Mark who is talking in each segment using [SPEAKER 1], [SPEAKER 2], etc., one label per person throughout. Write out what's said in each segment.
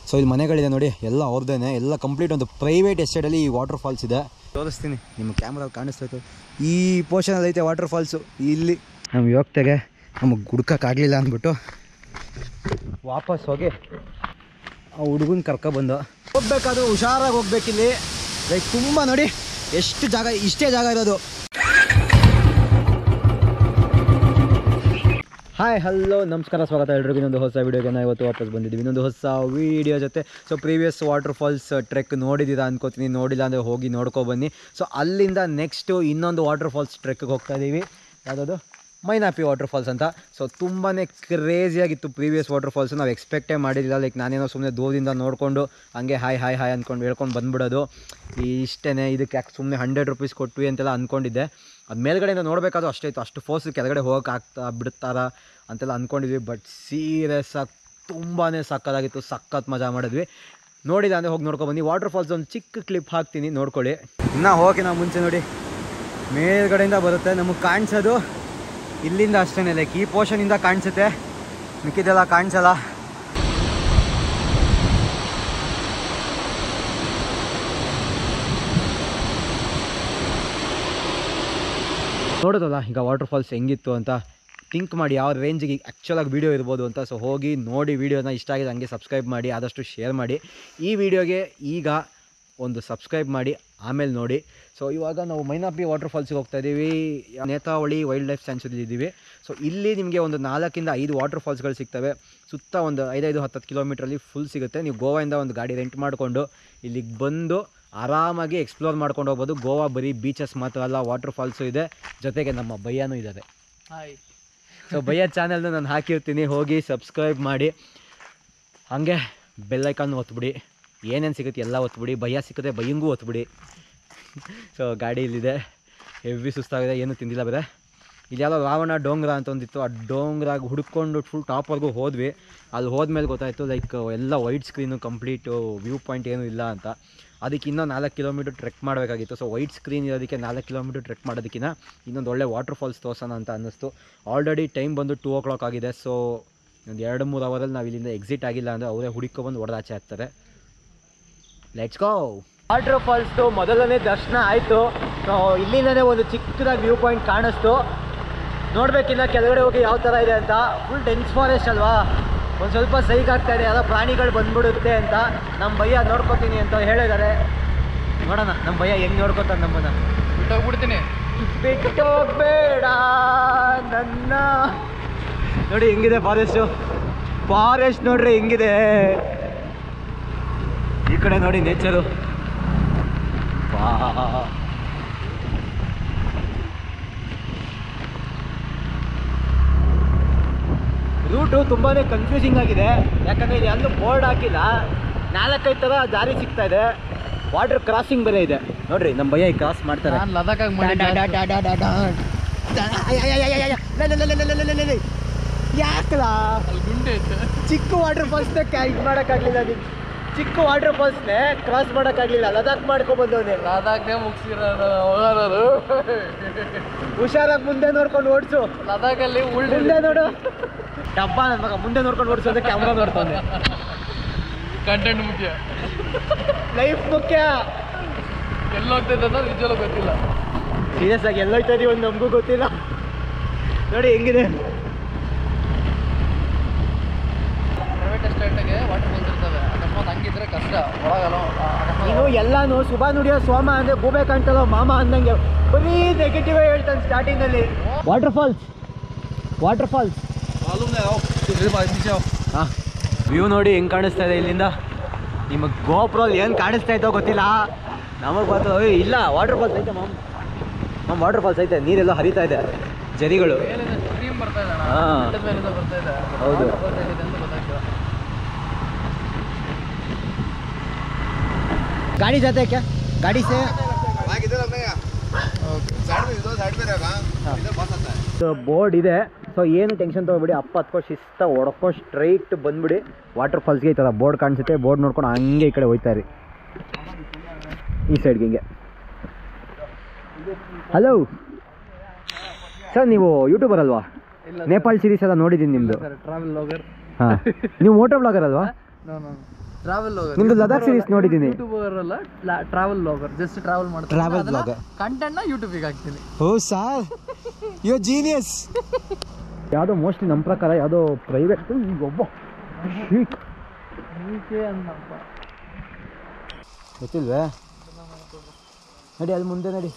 [SPEAKER 1] So ಇಲ್ಲಿ ಮನೆಗಳಿದೆ ನೋಡಿ ಎಲ್ಲ ಅವ್ರದ್ದೇನೆ ಎಲ್ಲ ಕಂಪ್ಲೀಟ್ ಒಂದು ಪ್ರೈವೇಟ್ ಎಸ್ಟೇಟಲ್ಲಿ ಈ ವಾಟರ್ ಫಾಲ್ಸ್ ಇದೆ ತೋರಿಸ್ತೀನಿ ನಿಮ್ಮ ಕ್ಯಾಮ್ರಾ ಕಾಣಿಸ್ತೈತೆ ಈ ಪೋರ್ಷನಲ್ಲಿ ಐತೆ ವಾಟರ್ ಫಾಲ್ಸು ಇಲ್ಲಿ ನಮ್ಮ ಯೋಗ್ತೆಗೆ ನಮಗೆ ಗುಡ್ಕಕ್ಕಾಗಲಿಲ್ಲ ಅಂದ್ಬಿಟ್ಟು ವಾಪಸ್ ಹೋಗಿ ಆ ಹುಡುಗನ ಕರ್ಕೊಬಂದು ಹೋಗ್ಬೇಕಾದ್ರೂ ಹುಷಾರಾಗಿ ಹೋಗ್ಬೇಕಿಲ್ಲಿ ಲೈಕ್ ತುಂಬ ನೋಡಿ ಎಷ್ಟು ಜಾಗ ಇಷ್ಟೇ ಜಾಗ ಇರೋದು ಹಾಯ್ ಹಲೋ ನಮಸ್ಕಾರ ಸ್ವಾಗತ ಎಲ್ರಿಗೂ ಇನ್ನೊಂದು ಹೊಸ ವೀಡಿಯೋಗೆ ನಾವು ಇವತ್ತು ವಾಪಸ್ ಬಂದಿದ್ದೀವಿ ಇನ್ನೊಂದು ಹೊಸ ವೀಡಿಯೋ ಜೊತೆ so previous waterfalls trek ನೋಡಿದ್ದೀರಾ ಅನ್ಕೋತೀನಿ ನೋಡಿಲ್ಲ ಅಂದರೆ ಹೋಗಿ ನೋಡ್ಕೊಬನ್ನಿ ಸೊ ಅಲ್ಲಿಂದ ನೆಕ್ಸ್ಟು ಇನ್ನೊಂದು ವಾಟರ್ ಫಾಲ್ಸ್ ಟ್ರೆಕ್ಗೆ ಹೋಗ್ತಾ ಇದ್ದೀವಿ ಯಾವುದದು ಮೈನಾಪಿ ವಾಟರ್ ಫಾಲ್ಸ್ ಅಂತ ಸೊ ತುಂಬಾ ಕ್ರೇಜಿಯಾಗಿತ್ತು ಪ್ರೀವಿಯಸ್ ವಾಟರ್ ಫಾಲ್ಸ್ ನಾವು ಎಕ್ಸ್ಪೆಕ್ಟೇ ಮಾಡಿರಲಿಲ್ಲ ಲೈಕ್ ನಾನೇನೋ ಸುಮ್ಮನೆ ದೂರದಿಂದ ನೋಡಿಕೊಂಡು ಹಂಗೆ ಹಾಯ್ ಹಾಯ್ ಹಾಯ್ ಅಂದ್ಕೊಂಡು ಹೇಳ್ಕೊಂಡು ಬಂದ್ಬಿಡೋದು ಇಷ್ಟೇ ಇದಕ್ಕೆ ಯಾಕೆ ಸುಮ್ಮನೆ ಹಂಡ್ರೆಡ್ ರುಪೀಸ್ ಕೊಟ್ವಿ ಅಂತೆಲ್ಲ ಅಂದ್ಕೊಂಡಿದ್ದೆ ಅದು ಮೇಲ್ಗಡೆಯಿಂದ ನೋಡಬೇಕಾದ್ರೂ ಅಷ್ಟೇ ಇತ್ತು ಅಷ್ಟು ಫೋರ್ಸ್ ಕೆಳಗಡೆ ಹೋಗೋಕೆ ಆಗ್ತಾ ಬಿಡ್ತಾರ ಅಂತೆಲ್ಲ ಅಂದ್ಕೊಂಡಿದ್ವಿ ಬಟ್ ಸೀರಿಯಸ್ ಆಗಿ ತುಂಬಾ ಸಕ್ಕತ್ತಾಗಿತ್ತು ಸಖತ್ ಮಜಾ ಮಾಡಿದ್ವಿ ನೋಡಿಲ್ಲ ಅಂದರೆ ಹೋಗಿ ನೋಡ್ಕೊಬನ್ನಿ ವಾಟರ್ ಫಾಲ್ಸ್ ಒಂದು ಚಿಕ್ಕ ಕ್ಲಿಪ್ ಹಾಕ್ತೀನಿ ನೋಡ್ಕೊಳ್ಳಿ ಇನ್ನೂ ಹೋಗಿ ನಾವು ಮುಂಚೆ ನೋಡಿ ಮೇಲ್ಗಡೆಯಿಂದ ಬರುತ್ತೆ ನಮಗೆ ಕಾಣಿಸೋದು ಇಲ್ಲಿಂದ ಅಷ್ಟೇ ಲೈಕ್ ಈ ಪೋರ್ಷನಿಂದ ಕಾಣಿಸುತ್ತೆ ಮಿಕ್ಕಿದೆಲ್ಲ ಕಾಣಿಸಲ್ಲ ನೋಡೋದಲ್ಲ ಈಗ ವಾಟರ್ ಫಾಲ್ಸ್ ಹೆಂಗಿತ್ತು ಅಂತ ಥಿಂಕ್ ಮಾಡಿ ಯಾವ ರೇಂಜಿಗೆ ಆ್ಯಕ್ಚುಲಾಗಿ ವೀಡಿಯೋ ಇರ್ಬೋದು ಅಂತ ಸೊ ಹೋಗಿ ನೋಡಿ ವೀಡಿಯೋನ ಇಷ್ಟ ಆಗಿದೆ ಹಂಗೆ ಸಬ್ಸ್ಕ್ರೈಬ್ ಮಾಡಿ ಆದಷ್ಟು ಶೇರ್ ಮಾಡಿ ಈ ವಿಡಿಯೋಗೆ ಈಗ ಒಂದು ಸಬ್ಸ್ಕ್ರೈಬ್ ಮಾಡಿ ಆಮೇಲೆ ನೋಡಿ ಸೊ ಇವಾಗ ನಾವು ಮೈನಾಪಿ ವಾಟರ್ ಫಾಲ್ಸಿಗೆ ಹೋಗ್ತಾ ಇದ್ದೀವಿ ನೇತಾವಳಿ ವೈಲ್ಡ್ ಲೈಫ್ ಸ್ಯಾಂಚುರಿ ಇದ್ದೀವಿ ಸೊ ಇಲ್ಲಿ ನಿಮಗೆ ಒಂದು ನಾಲ್ಕಿಂದ ಐದು ವಾಟರ್ ಫಾಲ್ಸ್ಗಳು ಸಿಗ್ತವೆ ಸುತ್ತ ಒಂದು ಐದೈದು ಹತ್ತತ್ತು ಕಿಲೋಮೀಟ್ರಲ್ಲಿ ಫುಲ್ ಸಿಗುತ್ತೆ ನೀವು ಗೋವಾಯಿಂದ ಒಂದು ಗಾಡಿ ರೆಂಟ್ ಮಾಡಿಕೊಂಡು ಇಲ್ಲಿಗೆ ಬಂದು ಆರಾಮಾಗಿ ಎಕ್ಸ್ಪ್ಲೋರ್ ಮಾಡ್ಕೊಂಡು ಹೋಗ್ಬೋದು ಗೋವಾ ಬರೀ ಬೀಚಸ್ ಮಾತ್ರ ಅಲ್ಲ ವಾಟರ್ ಫಾಲ್ಸು ಇದೆ ಜೊತೆಗೆ ನಮ್ಮ ಭಯ್ಯನೂ ಇದ್ದಾರೆ
[SPEAKER 2] ಹಾಯ್
[SPEAKER 1] ಸೊ ಭಯ್ಯ ಚಾನಲ್ನ ನಾನು ಹಾಕಿರ್ತೀನಿ ಹೋಗಿ ಸಬ್ಸ್ಕ್ರೈಬ್ ಮಾಡಿ ಹಾಗೆ ಬೆಲ್ಲೈಕಾನ್ ಒತ್ಬಿಡಿ ಏನೇನು ಸಿಗುತ್ತೆ ಎಲ್ಲ ಒತ್ಬಿಡಿ ಭಯ್ಯ ಸಿಕ್ಕುತ್ತೆ ಭಯ್ಯಂಗೂ ಒತ್ಬಿಡಿ ಸೊ ಗಾಡಿ ಇಲ್ಲಿದೆ ಹೆವಿ ಸುಸ್ತಾಗಿದೆ ಏನು ತಿಂದಿಲ್ಲ ಬರೇ ಇಲ್ಲಿ ಯಾವುದೋ ರಾವಣ ಡೋಂಗ್ರ ಅಂತ ಒಂದಿತ್ತು ಆ ಡೋಂಗ್ರಾಗ ಹುಡ್ಕೊಂಡು ಫುಲ್ ಟಾಪ್ವರೆಗೂ ಹೋದ್ವಿ ಅಲ್ಲಿ ಹೋದ್ಮೇಲೆ ಗೊತ್ತಾಯಿತು ಲೈಕ್ ಎಲ್ಲ ವೈಟ್ ಸ್ಕ್ರೀನು ಕಂಪ್ಲೀಟು ವ್ಯೂ ಪಾಯಿಂಟ್ ಏನೂ ಇಲ್ಲ ಅಂತ ಅದಕ್ಕೆ ಇನ್ನೂ ನಾಲ್ಕು ಕಿಲೋಮೀಟ್ರ್ ಟ್ರೆಕ್ ಮಾಡಬೇಕಾಗಿತ್ತು ಸೊ ವೈಟ್ ಸ್ಕ್ರೀನ್ ಇರೋದಕ್ಕೆ ನಾಲ್ಕು ಕಿಲೋಮೀಟ್ರ್ ಟ್ರೆಕ್ ಮಾಡೋದಕ್ಕಿಂತ ಇನ್ನೊಂದು ಒಳ್ಳೆ ವಾಟರ್ ಫಾಲ್ಸ್ ತೋರ್ಸೋಣ ಅಂತ ಅನ್ನಿಸ್ತು ಆಲ್ರೆಡಿ ಟೈಮ್ ಬಂದು ಟೂ ಓ ಕ್ಲಾಕ್ ಆಗಿದೆ ಸೊ ಒಂದು ಎರಡು ಮೂರು ಅವರಲ್ಲಿ ನಾವು ಇಲ್ಲಿಂದ ಎಕ್ಸಿಟ್ ಆಗಿಲ್ಲ ಅಂದರೆ ಅವರೇ ಹುಡುಕೊಬಂದು ಹೊಡೆದಾಚೆ ಆಗ್ತಾರೆ ಲೆಟ್ಸ್ ಗೋ ವಾಟರ್ ಫಾಲ್ಸ್ದು ಮೊದಲನೇ ದರ್ಶನ ಆಯಿತು ಸೊ ಇಲ್ಲಿಂದನೇ ಒಂದು ಚಿಕ್ಕದಾಗಿ ವ್ಯೂ ಪಾಯಿಂಟ್ ಕಾಣಿಸ್ತು ನೋಡಬೇಕಿನ್ನ ಕೆಳಗಡೆ ಹೋಗಿ ಯಾವ ಥರ ಇದೆ ಅಂತ ಫುಲ್ ಡೆನ್ಸ್ ಫಾರೆಸ್ಟ್ ಅಲ್ವಾ ಒಂದು ಸ್ವಲ್ಪ ಸೈಕ್ ಆಗ್ತಾ ಇದೆ ಯಾವುದೋ ಪ್ರಾಣಿಗಳು ಬಂದ್ಬಿಡುತ್ತೆ ಅಂತ ನಮ್ಮ ಭಯ್ಯ ನೋಡ್ಕೊತೀನಿ ಅಂತ ಹೇಳಿದ್ದಾರೆ ನೋಡೋಣ ನಮ್ಮ ಭಯ್ಯ ಹೆಂಗೆ ನೋಡ್ಕೊತಾನೆ ನಮ್ಮನ್ನ
[SPEAKER 2] ಬಿಟ್ಟೋಗ್ಬಿಡ್ತೀನಿ
[SPEAKER 1] ಬಿಟ್ಟೋಗ್ಬೇಡ ನನ್ನ ನೋಡಿ ಹೆಂಗಿದೆ ಫಾರೆಸ್ಟು ಫಾರೆಸ್ಟ್ ನೋಡ್ರಿ ಹೆಂಗಿದೆ ಈ ಕಡೆ ನೋಡಿ ನೇಚರು ರೂಟು ತುಂಬಾ ಕನ್ಫ್ಯೂಸಿಂಗ್ ಆಗಿದೆ ಯಾಕಂದರೆ ಇಲ್ಲಿ ಎಲ್ಲೂ ಬೋರ್ಡ್ ಹಾಕಿಲ್ಲ ನಾಲ್ಕೈದು ಥರ ದಾರಿ ಸಿಗ್ತಾ ಇದೆ ವಾಟರ್ ಕ್ರಾಸಿಂಗ್ ಬೇರೆ ಇದೆ ನೋಡ್ರಿ ನಮ್ಮ ಭಯ್ಯ ಕ್ರಾಸ್ ಮಾಡ್ತಾರೆ
[SPEAKER 2] ನಾನು ಲದಾಖಾಗಿ ಮಾಡಿ
[SPEAKER 1] ಯಾಕಲಾ
[SPEAKER 2] ಅಲ್ಲಿ ಗುಂಡೆ ಇತ್ತು
[SPEAKER 1] ಚಿಕ್ಕ ವಾಟರ್ ಫಾಲ್ಸ್ನ ಇದು ಮಾಡೋಕ್ಕಾಗಲಿಲ್ಲ ನೀನು ಚಿಕ್ಕ ವಾಟರ್ ಫಾಲ್ಸ್ನೇ ಕ್ರಾಸ್ ಮಾಡೋಕ್ಕಾಗಲಿಲ್ಲ ಲದಾಖ್ ಮಾಡ್ಕೊಬಂದವನೇ
[SPEAKER 2] ಲದಾಖ್ನೇ ಮುಗಿಸಿರೋದು ಹೋಗೋರು
[SPEAKER 1] ಹುಷಾರಾಗಿ ಮುಂದೆ ನೋಡ್ಕೊಂಡು ಓಡಿಸು
[SPEAKER 2] ಲದಾಖಲ್ಲಿ ಉಲ್ಟೆ
[SPEAKER 1] ಮುಂದೆ ನೋಡು ಡಬ್ಬ ನನ್ನ ಮಗ ಮುಂದೆ ನೋಡ್ಕೊಂಡು ಓಡಿಸು ಅಂತ ಕ್ಯಾಮ್ರಾ ನೋಡ್ತಾನೆ
[SPEAKER 2] ಕಂಟೆಂಟ್ ಮುಖ್ಯ
[SPEAKER 1] ಲೈಫ್ ಮುಖ್ಯ
[SPEAKER 2] ಎಲ್ಲಿ ಹೋಗ್ತೈತೆ ಅನ್ನೋದು ನಿಜವಲ್ಲೂ ಗೊತ್ತಿಲ್ಲ
[SPEAKER 1] ಸೀರಿಯಸ್ ಆಗಿ ಎಲ್ಲೋಯ್ತಾ ಇದೀವಿ ಒಂದು ನಮಗೂ ಗೊತ್ತಿಲ್ಲ ನೋಡಿ ಹೆಂಗಿದೆ
[SPEAKER 2] ಪ್ರೈವೇಟ್ ಎಸ್ಟೇಟ್ಗೆ ವಾಟರ್ ಫಾಲ್ಸ್ ಇರ್ತವೆ ಅಕಸ್ಮಾತ್ ಹಂಗಿದ್ರೆ ಕಷ್ಟ ಒಳಗಲ್ಲ
[SPEAKER 1] ನೀನು ಎಲ್ಲಾನು ಶುಭ ನುಡಿಯೋ ಸೋಮ ಅಂದ್ರೆ ಗೂಬೆ ಕಾಣ್ತಲ್ಲ ಮಾಮ ಅಂದಂಗೆ ಬರೀ ನೆಗೆಟಿವ್ ಹೇಳ್ತಾನೆ ಸ್ಟಾರ್ಟಿಂಗಲ್ಲಿ ವಾಟರ್ ಫಾಲ್ಸ್ ವಾಟರ್ ಫಾಲ್ಸ್ ಹಾಂ ವ್ಯೂ ನೋಡಿ ಹೆಂಗೆ ಕಾಣಿಸ್ತಾ ಇದೆ ಇಲ್ಲಿಂದ ನಿಮಗೆ ಗೋಪ್ರಲ್ಲಿ ಏನು ಕಾಣಿಸ್ತಾ ಇತ್ತೋ ಗೊತ್ತಿಲ್ಲ ನಮಗೆ ಗೊತ್ತು ಏಯ್, ಇಲ್ಲ ವಾಟರ್ ಫಾಲ್ಸ್ ಐತೆ ಮಾಮ್ ಮಾಮ್ ವಾಟರ್ ಫಾಲ್ಸ್ ಐತೆ ನೀರೆಲ್ಲ ಹರಿತಾ ಇದೆ ಜರಿಗಳು
[SPEAKER 2] ಮೇಲಿಂದ ಸ್ಟ್ರೀಮ್ ಬರ್ತಾ ಇದೆ
[SPEAKER 1] ಹಾ.
[SPEAKER 2] ಬೆಟ್ಟದ ಮೇಲಿಂದ ಬರ್ತಾ ಇದೆ
[SPEAKER 1] ಹೌದು.
[SPEAKER 2] Water falls ಎಲ್ಲಿದೆ ಅಂತ ಗೊತ್ತಾಗ್ತಿಲ್ಲ
[SPEAKER 1] ಗಾಡಿ ಜಾತೆ ಕ್ಯಾ ಗಾಡಿ ಸೇ ಬೋರ್ಡ್ ಇದೆ ಸೊ ಏನು ಟೆನ್ಷನ್ ತೊಗೊಬಿಡಿ ಅಪ್ಪ ಹತ್ಕೊ ಶಿಸ್ತ ಹೊಡ್ಕೊಂಡು ಸ್ಟ್ರೈಟ್ ಬಂದ್ಬಿಡಿ ವಾಟರ್ ಫಾಲ್ಸ್ಗೆ ಈ ಥರ ಬೋರ್ಡ್ ಕಾಣಿಸುತ್ತೆ ಬೋರ್ಡ್ ನೋಡ್ಕೊಂಡು ಹಂಗೆ ಈ ಕಡೆ ಹೋಯ್ತಾ ಇರಿ ಈ ಸೈಡ್ಗೆ ಹಿಂಗೆ ಹಲೋ ಸರ್ ನೀವು ಯೂಟ್ಯೂಬರ್ ಅಲ್ವಾ
[SPEAKER 2] ಇಲ್ಲ
[SPEAKER 1] ನೇಪಾಳ್ ಸೀರೀಸ್ ಎಲ್ಲ ನೋಡಿದ್ದೀನಿ ನಿಮ್ಮದು
[SPEAKER 2] ಸರ್ ಟ್ರಾವೆಲ್ ಲಾಗರ್
[SPEAKER 1] ಹಾಂ ನೀವು ಮೋಟೋ ಬ್ಲಾಗರ್ ಅಲ್ವಾ
[SPEAKER 2] ನೋ ನೋ ಟ್ರಾವೆಲ್
[SPEAKER 1] ನಿಮ್ದು ಲದಾಖ್ series ನೋಡಿದ್ದೀನಿ.
[SPEAKER 2] ಯೂಟ್ಯೂಬರ್ ಅಲ್ಲ ಟ್ರಾವೆಲ್ ಬ್ಲಾಗರ್ ಜಸ್ಟ್ ಟ್ರಾವೆಲ್ ಮಾಡ್ತಾರೆ
[SPEAKER 1] Travel blogger.
[SPEAKER 2] ಕಂಟೆಂಟ್ ನ ಯೂಟ್ಯೂಬಿಗೆ ಹಾಕ್ತೀನಿ
[SPEAKER 1] ಓ ಸಾರ್ ಯೋ ಜೀನಿಯಸ್ ಯಾವುದೋ ಮೋಸ್ಟ್ಲಿ ನಮ್ಮ ಪ್ರಕಾರ ಯಾವುದೋ ಪ್ರೈವೇಟ್ ಒಬ್ಬ
[SPEAKER 2] ಈಕೆ ಅನ್ನಪ್ಪ
[SPEAKER 1] ಗೊತ್ತಿಲ್ವೇ ನಡಿ ಅಲ್ಲಿ ಮುಂದೆ ನಡಿ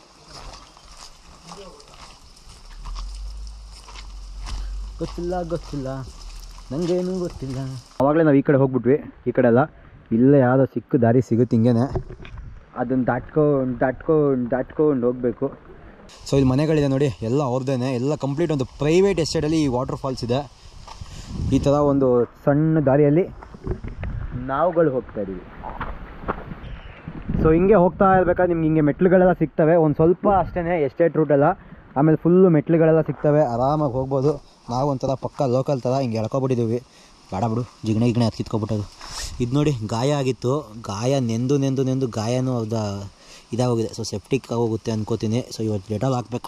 [SPEAKER 1] ಗೊತ್ತಿಲ್ಲ ಗೊತ್ತಿಲ್ಲ ನನಗೇನು ಗೊತ್ತಿಲ್ಲ ಅವಾಗಲೇ ನಾವು ಈ ಕಡೆ ಹೋಗ್ಬಿಟ್ವಿ ಈ ಕಡೆ ಎಲ್ಲ ಇಲ್ಲೇ ಯಾವುದೋ ಸಿಕ್ಕ ದಾರಿ ಸಿಗುತ್ತೆ ಹಿಂಗೇನೆ ಅದನ್ನು ದಾಟ್ಕೊಂಡು ದಾಟ್ಕೊಂಡು ದಾಟ್ಕೊಂಡು ಹೋಗಬೇಕು ಸೊ ಇಲ್ಲಿ ಮನೆಗಳಿದೆ ನೋಡಿ ಎಲ್ಲ ಅವ್ರದ್ದೇನೆ ಎಲ್ಲ ಕಂಪ್ಲೀಟ್ ಒಂದು ಪ್ರೈವೇಟ್ ಎಸ್ಟೇಟಲ್ಲಿ ಈ ವಾಟರ್ ಫಾಲ್ಸ್ ಇದೆ ಈ ಥರ ಒಂದು ಸಣ್ಣ ದಾರಿಯಲ್ಲಿ ನಾವುಗಳು ಹೋಗ್ತಾ ಇದ್ದೀವಿ ಸೊ ಹಿಂಗೆ ಹೋಗ್ತಾ ಇರ್ಬೇಕಾದ್ರೆ ನಿಮ್ಗೆ ಹಿಂಗೆ ಮೆಟ್ಲುಗಳೆಲ್ಲ ಸಿಗ್ತವೆ ಒಂದು ಸ್ವಲ್ಪ ಅಷ್ಟೇ ಎಸ್ಟೇಟ್ ರೂಟೆಲ್ಲ ಆಮೇಲೆ ಫುಲ್ಲು ಮೆಟ್ಲುಗಳೆಲ್ಲ ಸಿಗ್ತವೆ ಆರಾಮಾಗಿ ಹೋಗ್ಬೋದು ನಾವು ಒಂಥರ ಪಕ್ಕ ಲೋಕಲ್ ಥರ ಹಿಂಗೆ ಎಳ್ಕೊಬಿಟ್ಟಿದ್ದೀವಿ ಬೇಡ ಬಿಡು ಜಿಗಣೆ ಗಿಗಣೆ ಹತ್ತು ಕಿತ್ಕೊಬಿಟ್ಟದು ಇದು ನೋಡಿ ಗಾಯ ಆಗಿತ್ತು ಗಾಯ ನೆಂದು ನೆಂದು ನೆಂದು ಗಾಯನೂ ಅದ ಇದಾಗೋಗಿದೆ ಸೊ ಸೆಪ್ಟಿಕ್ ಆಗೋಗುತ್ತೆ ಅನ್ಕೋತೀನಿ ಸೊ ಇವತ್ತು ಡೆಟಾಲ್ ಹಾಕ್ಬೇಕು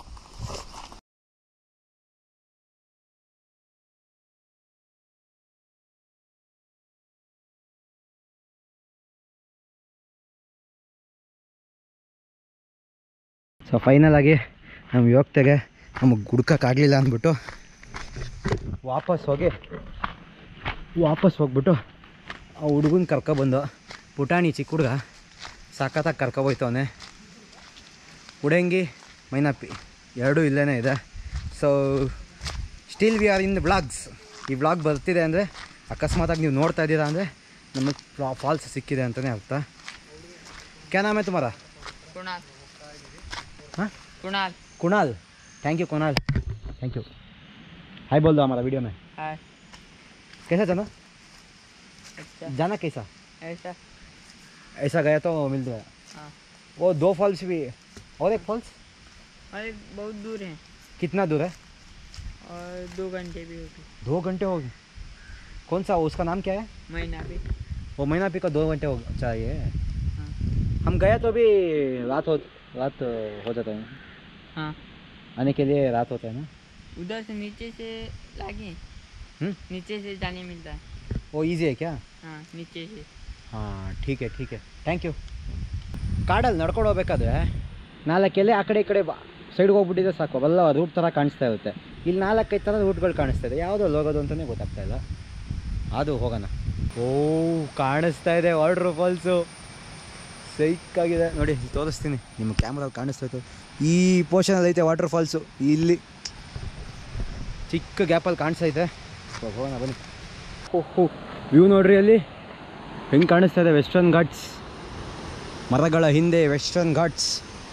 [SPEAKER 1] ಸೊ ಫೈನಲ್ ಆಗಿ ನಮ್ಮ ಯೋಗ್ತೆಗೆ ನಮಗೆ ಗುಡ್ಕೋಕ್ಕಾಗಲಿಲ್ಲ ಅಂದ್ಬಿಟ್ಟು ವಾಪಸ್ ಹೋಗಿ ವಾಪಸ್ ಹೋಗ್ಬಿಟ್ಟು ಆ ಹುಡುಗನ ಕರ್ಕೊಬಂದು ಪುಟಾಣಿ ಚಿಕ್ಕ ಹುಡುಗ ಸಖತ್ತಾಗಿ ಕರ್ಕೊಬೋಯ್ತವನೆ ಉಡಂಗಿ ಮೈನಾಪಿ ಎರಡೂ ಇಲ್ಲೇ ಇದೆ so still we are in the blogs ಈ ಬ್ಲಾಗ್ ಬರ್ತಿದೆ ಅಂದರೆ ಅಕಸ್ಮಾತಾಗಿ ನೀವು ನೋಡ್ತಾ ಇದ್ದೀರಾ ಅಂದರೆ ನಮಗೆ ಫಾಲ್ಸ್ ಸಿಕ್ಕಿದೆ ಅಂತಲೇ ಅರ್ಥ ಕ್ಯಾ ನಾಮ है तुम्हारा
[SPEAKER 2] ಕುಣಾಲ್
[SPEAKER 1] हाँ
[SPEAKER 2] Kunal
[SPEAKER 1] Kunal thank you Kunal thank you hi बोल दो हमारा वीडियो में
[SPEAKER 2] ಹಾಯ್
[SPEAKER 1] कैसा जाना
[SPEAKER 2] अच्छा
[SPEAKER 1] जाना कैसा
[SPEAKER 2] ऐसा
[SPEAKER 1] ऐसा गया तो मिल गया
[SPEAKER 2] हाँ
[SPEAKER 1] वो दो फॉल्स भी और एक फॉल्स
[SPEAKER 2] अरे बहुत दूर है
[SPEAKER 1] कितना दूर है
[SPEAKER 2] और दो घंटे भी होगी
[SPEAKER 1] दो घंटे हो गए कौन सा उसका नाम क्या है
[SPEAKER 2] महीना भी
[SPEAKER 1] वो महीना पी का दो घंटे हो चाहिए
[SPEAKER 2] हाँ
[SPEAKER 1] हम गए तो भी रात हो रात हो जाता है
[SPEAKER 2] हाँ
[SPEAKER 1] आने के लिए रात होता है ना
[SPEAKER 2] उधर से नीचे से लागे
[SPEAKER 1] हम्म?
[SPEAKER 2] नीचे से जाने मिलता है
[SPEAKER 1] वो ईजी है क्या
[SPEAKER 2] हाँ नीचे से
[SPEAKER 1] ಹಾಂ ಠೀಕ್ ಹೇ ಠೀಕ್ ಹೇ ಥ್ಯಾಂಕ್ ಯು ಕಾಡಲ್ಲಿ ನಡ್ಕೊಂಡು ಹೋಗ್ಬೇಕಾದ್ರೆ ನಾಲ್ಕೆಲೆ ಆ ಕಡೆ ಈ ಕಡೆ ಸೈಡ್ಗೆ ಹೋಗ್ಬಿಟ್ಟಿದ್ರೆ ಸಾಕು ಅವೆಲ್ಲ ರೂಟ್ ಥರ ಕಾಣಿಸ್ತಾ ಇರುತ್ತೆ ಇಲ್ಲಿ ನಾಲ್ಕೈದು ಥರದ ರೂಟ್ಗಳು ಕಾಣಿಸ್ತಾ ಇದೆ ಯಾವುದ್ರಲ್ಲಿ ಹೋಗೋದು ಅಂತಲೇ ಗೊತ್ತಾಗ್ತಾ ಇಲ್ಲ ಅದು ಹೋಗೋಣ ಓ ಕಾಣಿಸ್ತಾ ಇದೆ ವಾಟರ್ ಫಾಲ್ಸು ಸೈಕಾಗಿದೆ ನೋಡಿ ಇಲ್ಲಿ ತೋರಿಸ್ತೀನಿ ನಿಮ್ಮ ಕ್ಯಾಮ್ರಲ್ಲಿ ಕಾಣಿಸ್ತಾ ಇತ್ತು ಈ ಪೋರ್ಷನಲ್ಲಿ ಐತೆ ವಾಟರ್ ಫಾಲ್ಸು ಇಲ್ಲಿ ಚಿಕ್ಕ ಗ್ಯಾಪಲ್ಲಿ ಕಾಣಿಸ್ತಾ ಐತೆ ಸೊ ಹೋಗೋಣ ಬನ್ನಿ ಓಹೋ ವ್ಯೂ ನೋಡ್ರಿ ಅಲ್ಲಿ ಹೆಂಗೆ ಕಾಣಿಸ್ತಾ ಇದೆ ವೆಸ್ಟರ್ನ್ ಘಾಟ್ಸ್ ಮರಗಳ ಹಿಂದೆ ವೆಸ್ಟರ್ನ್ ಘಾಟ್ಸ್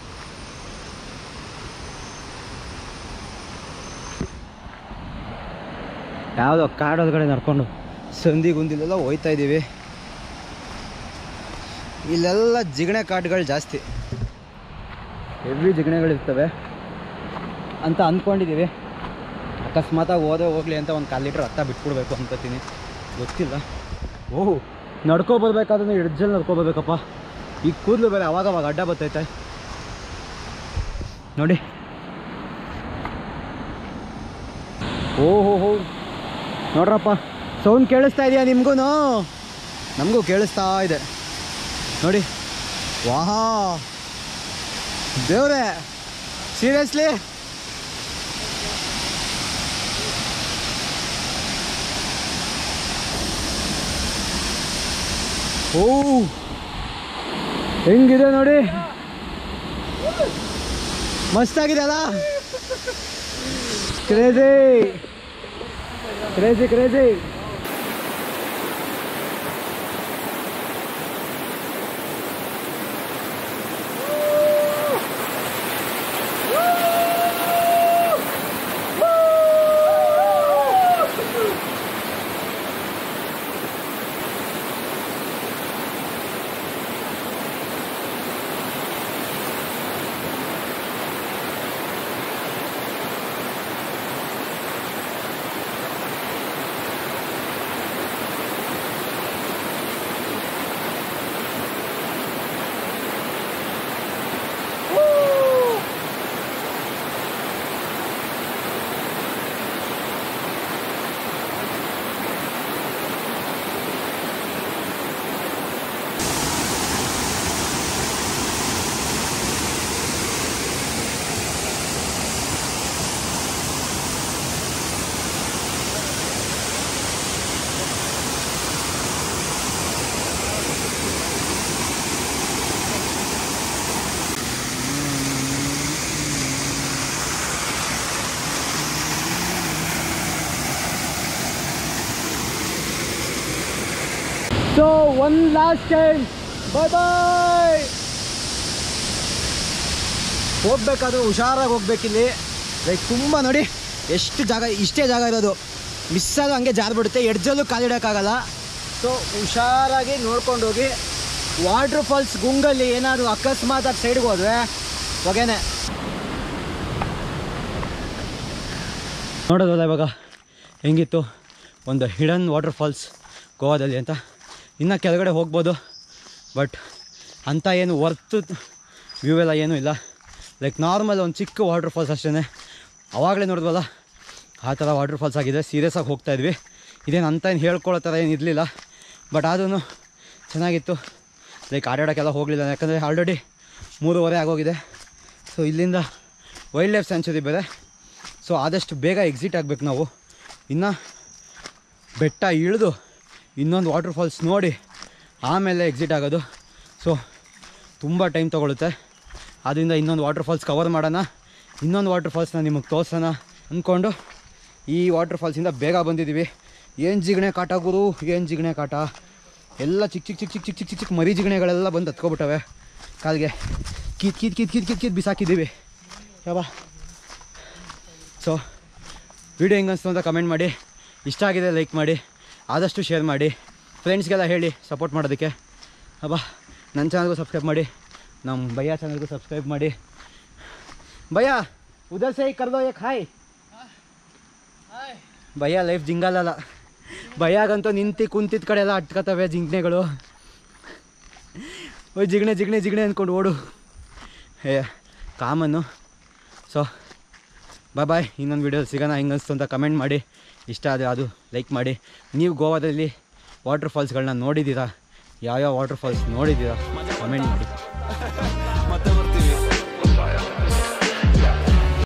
[SPEAKER 1] ಯಾವುದೋ ಕಾಡೊಳಗಡೆ ನಡ್ಕೊಂಡು ಸಂಧಿ ಗುಂದಿಲೆಲ್ಲ ಹೋಯ್ತಾ ಇದ್ದೀವಿ ಇಲ್ಲೆಲ್ಲ ಜಿಗಣೆ ಕಾಡುಗಳು ಜಾಸ್ತಿ ಹೆವಿ ಜಿಗಣೆಗಳಿರ್ತವೆ ಅಂತ ಅಂದ್ಕೊಂಡಿದ್ದೀವಿ ಅಕಸ್ಮಾತಾಗಿ ಹೋದ್ರೆ ಹೋಗಲಿ ಅಂತ ಒಂದು ಕಾಲು ಲೀಟ್ರ್ ರಕ್ತ ಬಿಟ್ಬಿಡ್ಬೇಕು ಅನ್ಕೋತೀನಿ ಗೊತ್ತಿಲ್ಲ ಓಹ್ ನಡ್ಕೊ ಬರ್ಬೇಕಾದ್ರೆ ಎಡ್ಜಲ್ಲಿ ನಡ್ಕೊ ಬರ್ಬೇಕಪ್ಪ ಈ ಕೂದಲು ಬೇರೆ ಅವಾಗ ಅವಾಗ ಅಡ್ಡ ಬರ್ತೈತೆ ನೋಡಿ ಓ ಹೋ ಹೋ ನೋಡ್ರಪ್ಪ ಸೌಂಡ್ ಕೇಳಿಸ್ತಾ ಇದೆಯಾ ನಿಮಗೂ ನಮಗೂ ಕೇಳಿಸ್ತಾ ಇದೆ ನೋಡಿ ವಾಹಾ ದೇವ್ರೆ ಸೀರಿಯಸ್ಲಿ ಓ ಹೆಂಗಿದೆ ನೋಡಿ ಮಸ್ತಾಗಿದೆ ಅಲ್ಲ crazy crazy crazy so one last time bye bye ಹೋಗ್ಬೇಕಾದ್ರೂ ಹುಷಾರಾಗಿ ಹೋಗ್ಬೇಕಿಲ್ಲಿ ಲೈಕ್ ತುಂಬ ನೋಡಿ ಎಷ್ಟು ಜಾಗ ಇಷ್ಟೇ ಜಾಗ ಇರೋದು ಮಿಸ್ ಆದ ಹಂಗೆ ಜಾರ್ಬಿಡುತ್ತೆ ಎಡ್ಜಲ್ಲೂ ಕಾಲಿಡೋಕ್ಕಾಗಲ್ಲ ಸೊ ಹುಷಾರಾಗಿ ನೋಡ್ಕೊಂಡು ಹೋಗಿ ವಾಟರ್ ಫಾಲ್ಸ್ ಗುಂಗಲ್ಲಿ ಏನಾದರೂ ಅಕಸ್ಮಾತ್ ಆಗಿ ಸೈಡ್ಗೆ ಹೋದ್ರೆ ಹೊಗೆನೆ ನೋಡೋದಲ್ಲ ಇವಾಗ ಹೆಂಗಿತ್ತು ಒಂದು ಹಿಡನ್ ವಾಟರ್ ಫಾಲ್ಸ್ ಗೋವಾದಲ್ಲಿ ಅಂತ ಇನ್ನು ಕೆಳಗಡೆ ಹೋಗ್ಬೋದು ಬಟ್ ಅಂಥ ಏನು ವರ್ತ್ ವ್ಯೂ ಎಲ್ಲ ಏನೂ ಇಲ್ಲ ಲೈಕ್ ನಾರ್ಮಲ್ ಒಂದು ಚಿಕ್ಕ ವಾಟರ್ ಫಾಲ್ಸ್ ಅಷ್ಟೇ ಅವಾಗಲೇ ನೋಡಿದ್ವಲ್ಲ ಆ ಥರ ವಾಟರ್ ಫಾಲ್ಸ್ ಆಗಿದೆ ಸೀರಿಯಸ್ ಆಗಿ ಹೋಗ್ತಾ ಇದ್ವಿ ಇದೇನು ಅಂತ ಏನು ಹೇಳ್ಕೊಳ್ಳೋ ಥರ ಏನು ಇರಲಿಲ್ಲ ಬಟ್ ಆದ್ರೂ ಚೆನ್ನಾಗಿತ್ತು ಲೈಕ್ ಆಡಾಡೋಕ್ಕೆಲ್ಲ ಹೋಗಲಿಲ್ಲ ಯಾಕಂದರೆ ಆಲ್ರೆಡಿ ಮೂರುವರೆ ಆಗೋಗಿದೆ ಸೊ ಇಲ್ಲಿಂದ ವೈಲ್ಡ್ ಲೈಫ್ ಸ್ಯಾಂಚುರಿ ಬೇರೆ ಸೊ ಆದಷ್ಟು ಬೇಗ ಎಕ್ಸಿಟ್ ಆಗಬೇಕು ನಾವು ಇನ್ನು ಬೆಟ್ಟ ಇಳಿದು ಇನ್ನೊಂದು ವಾಟರ್ ಫಾಲ್ಸ್ ನೋಡಿ ಆಮೇಲೆ ಎಕ್ಸಿಟ್ ಆಗೋದು ಸೊ ತುಂಬ ಟೈಮ್ ತೊಗೊಳುತ್ತೆ ಆದ್ದರಿಂದ ಇನ್ನೊಂದು ವಾಟರ್ ಫಾಲ್ಸ್ ಕವರ್ ಮಾಡೋಣ ಇನ್ನೊಂದು ವಾಟರ್ ಫಾಲ್ಸ್ನ ನಿಮಗೆ ತೋರಿಸೋಣ ಅಂದ್ಕೊಂಡು ಈ ವಾಟರ್ ಫಾಲ್ಸಿಂದ ಬೇಗ ಬಂದಿದ್ದೀವಿ ಏನು ಜಿಗಣೆ ಕಾಟ ಗುರು ಏನು ಜಿಗಣೆ ಕಾಟ ಎಲ್ಲ ಚಿಕ್ಕ ಚಿಕ್ಕ ಚಿಕ್ಕ ಚಿಕ್ಕ ಚಿಕ್ಕ ಚಿಕ್ಕ ಚಿಕ್ಕ ಚಿಕ್ಕ ಮರಿ ಜಿಗಣೆಗಳೆಲ್ಲ ಬಂದು ಹತ್ಕೊಬಿಟ್ಟವೆ ಕಾಲಿಗೆ ಕೀತ್ ಕೀತ್ ಕೀತ್ ಕೀತ್ ಕೀತ್ ಕೀತ್ ಬಿಸಾಕಿದ್ದೀವಿ ಯಾವ ಸೊ ವಿಡಿಯೋ ಹೆಂಗೆ ಅನಿಸ್ತು ಅಂತ ಕಮೆಂಟ್ ಮಾಡಿ ಇಷ್ಟ ಆಗಿದೆ ಲೈಕ್ ಮಾಡಿ ಆದಷ್ಟು ಶೇರ್ ಮಾಡಿ ಫ್ರೆಂಡ್ಸ್ಗೆಲ್ಲ ಹೇಳಿ ಸಪೋರ್ಟ್ ಮಾಡೋದಕ್ಕೆ ಅಬ್ಬಾ ನನ್ನ ಚಾನಲ್ಗೂ ಸಬ್ಸ್ಕ್ರೈಬ್ ಮಾಡಿ ನಮ್ಮ ಭಯ್ಯ ಚಾನಲ್ಗೂ ಸಬ್ಸ್ಕ್ರೈಬ್ ಮಾಡಿ ಭಯ್ಯ ಉದರ್ ಸೈ ಕರ್ದೋ ಏಕ್ ಹಾಯ್
[SPEAKER 2] ಹಾಯ್
[SPEAKER 1] ಭಯ್ಯ ಲೈಫ್ ಜಿಂಗಲ್ಲ ಭಯ್ಯಾಗಂತೂ ನಿಂತು ಕುಂತಿದ್ದ ಕಡೆ ಎಲ್ಲ ಅಟ್ಕೋತವೆ ಜಿಂಕಣೆಗಳು ಓಯ್ ಜಿಗಣೆ ಜಿಗಣೆ ಜಿಗಣೆ ಅಂದ್ಕೊಂಡು ಓಡು ಏ ಕಾಮನ್ನು ಸೊ ಬಾಯ್ ಬಾಯ್ ಇನ್ನೊಂದು ವೀಡಿಯೋ ಸಿಗೋಣ ಹೆಂಗೆ ಅನಿಸ್ತು ಅಂತ ಕಮೆಂಟ್ ಮಾಡಿ ಇಷ್ಟ ಆದರೆ ಅದು ಲೈಕ್ ಮಾಡಿ ನೀವು ಗೋವಾದಲ್ಲಿ ವಾಟರ್ ಫಾಲ್ಸ್ಗಳನ್ನ ನೋಡಿದ್ದೀರಾ ಯಾವ್ಯಾವ ವಾಟರ್ ಫಾಲ್ಸ್ ನೋಡಿದ್ದೀರಾ ಕಮೆಂಟ್ ಮಾಡಿ